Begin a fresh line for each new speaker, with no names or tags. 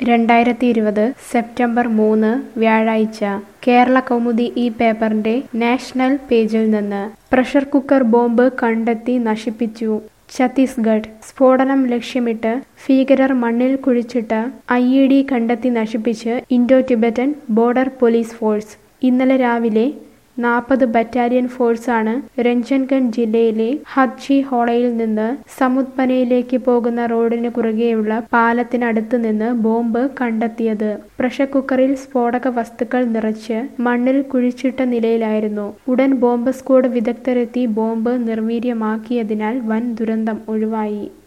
രണ്ടായിരത്തി ഇരുപത് സെപ്റ്റംബർ മൂന്ന് വ്യാഴാഴ്ച കേരള കൗമുദി ഈ പേപ്പറിന്റെ നാഷണൽ പേജിൽ നിന്ന് പ്രഷർ കുക്കർ ബോംബ് കണ്ടെത്തി നശിപ്പിച്ചു ഛത്തീസ്ഗഡ് സ്ഫോടനം ലക്ഷ്യമിട്ട് ഭീകരർ മണ്ണിൽ കുഴിച്ചിട്ട് ഐ ഇ ഡി കണ്ടെത്തി നശിപ്പിച്ച് Indo Tibetan border police force ഇന്നലെ രാവിലെ നാൽപ്പത് ബറ്റാലിയൻ ഫോഴ്സാണ് രഞ്ജൻഗഡ് ജില്ലയിലെ ഹദ്ജി ഹോളയിൽ നിന്ന് സമുദ്പനയിലേക്ക് പോകുന്ന റോഡിന് കുറുകെയുള്ള പാലത്തിനടുത്ത് നിന്ന് ബോംബ് കണ്ടെത്തിയത് പ്രഷർ കുക്കറിൽ സ്ഫോടക വസ്തുക്കൾ നിറച്ച് മണ്ണിൽ കുഴിച്ചിട്ട നിലയിലായിരുന്നു ഉടൻ ബോംബ് സ്ക്വാഡ് വിദഗ്ധരെത്തി ബോംബ് നിർവീര്യമാക്കിയതിനാൽ വൻ ദുരന്തം ഒഴിവായി